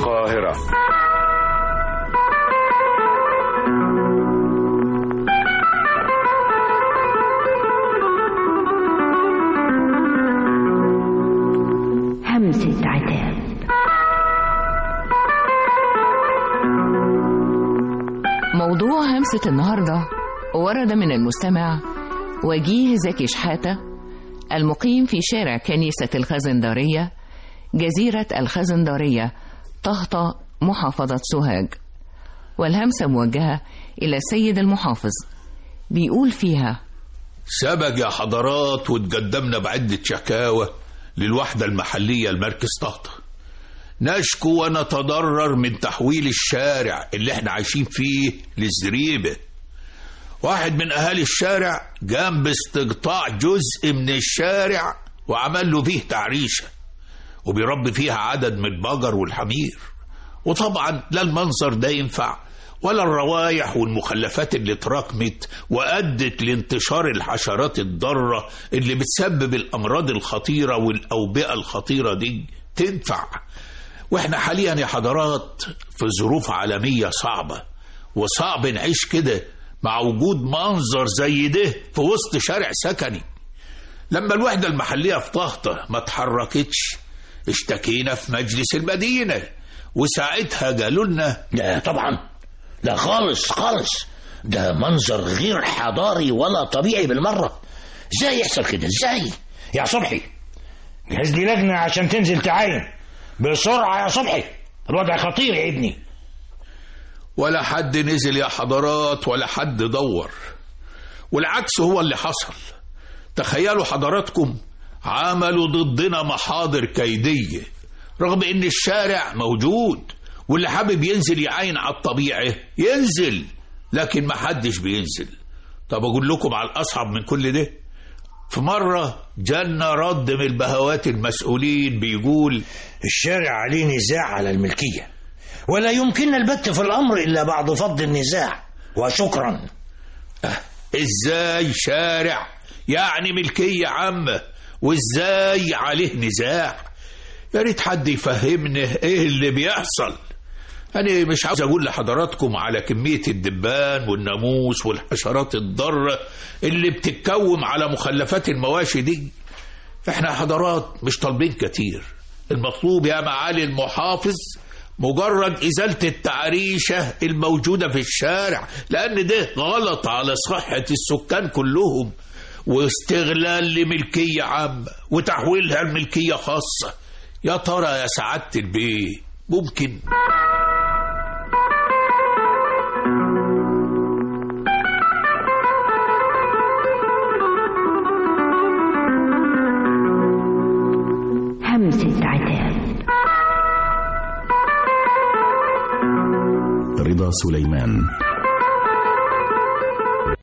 القاهرة همسة عتاب موضوع همسة النهاردة ورد من المستمع وجيه زكي شحاتة المقيم في شارع كنيسة الخزندارية جزيرة الخزندارية طهطة محافظة سوهاج والهمسة موجهة إلى السيد المحافظ بيقول فيها سبق يا حضرات وتقدمنا بعدة شكاوى للوحدة المحلية المركز طهطة نشكو ونتضرر من تحويل الشارع اللي احنا عايشين فيه للزريبة واحد من أهالي الشارع قام باستقطاع جزء من الشارع وعمل له فيه تعريشة وبيربي فيها عدد من البقر والحمير وطبعا لا المنظر ده ينفع ولا الروايح والمخلفات اللي اتراكمت وأدت لانتشار الحشرات الضارة اللي بتسبب الأمراض الخطيرة والأوبئة الخطيرة دي تنفع واحنا حاليا يا حضرات في ظروف عالمية صعبة وصعب نعيش كده مع وجود منظر زي ده في وسط شارع سكني لما الوحدة المحلية في طهطة ما اتحركتش اشتكينا في مجلس المدينة وساعتها قالوا لنا لا طبعا لا خالص خالص ده منظر غير حضاري ولا طبيعي بالمرة ازاي يحصل كده ازاي يا صبحي جهز لي لجنة عشان تنزل تعاين بسرعة يا صبحي الوضع خطير يا ابني ولا حد نزل يا حضرات ولا حد دور والعكس هو اللي حصل تخيلوا حضراتكم عملوا ضدنا محاضر كيدية رغم ان الشارع موجود واللي حابب ينزل يعاين على الطبيعة ينزل لكن ما حدش بينزل طب اقول لكم على الاصعب من كل ده في مرة جالنا رد من البهوات المسؤولين بيقول الشارع عليه نزاع على الملكية ولا يمكننا البت في الأمر إلا بعد فض النزاع وشكرا ازاي شارع يعني ملكية عامة وازاي عليه نزاع يا ريت حد يفهمنا ايه اللي بيحصل أنا مش عاوز أقول لحضراتكم على كمية الدبان والناموس والحشرات الضارة اللي بتتكوم على مخلفات المواشي دي احنا حضرات مش طالبين كتير المطلوب يا معالي المحافظ مجرد إزالة التعريشة الموجودة في الشارع لأن ده غلط على صحة السكان كلهم واستغلال لملكية عامة وتحويلها لملكية خاصة يا ترى يا سعادة البيه ممكن همسة عتاب رضا سليمان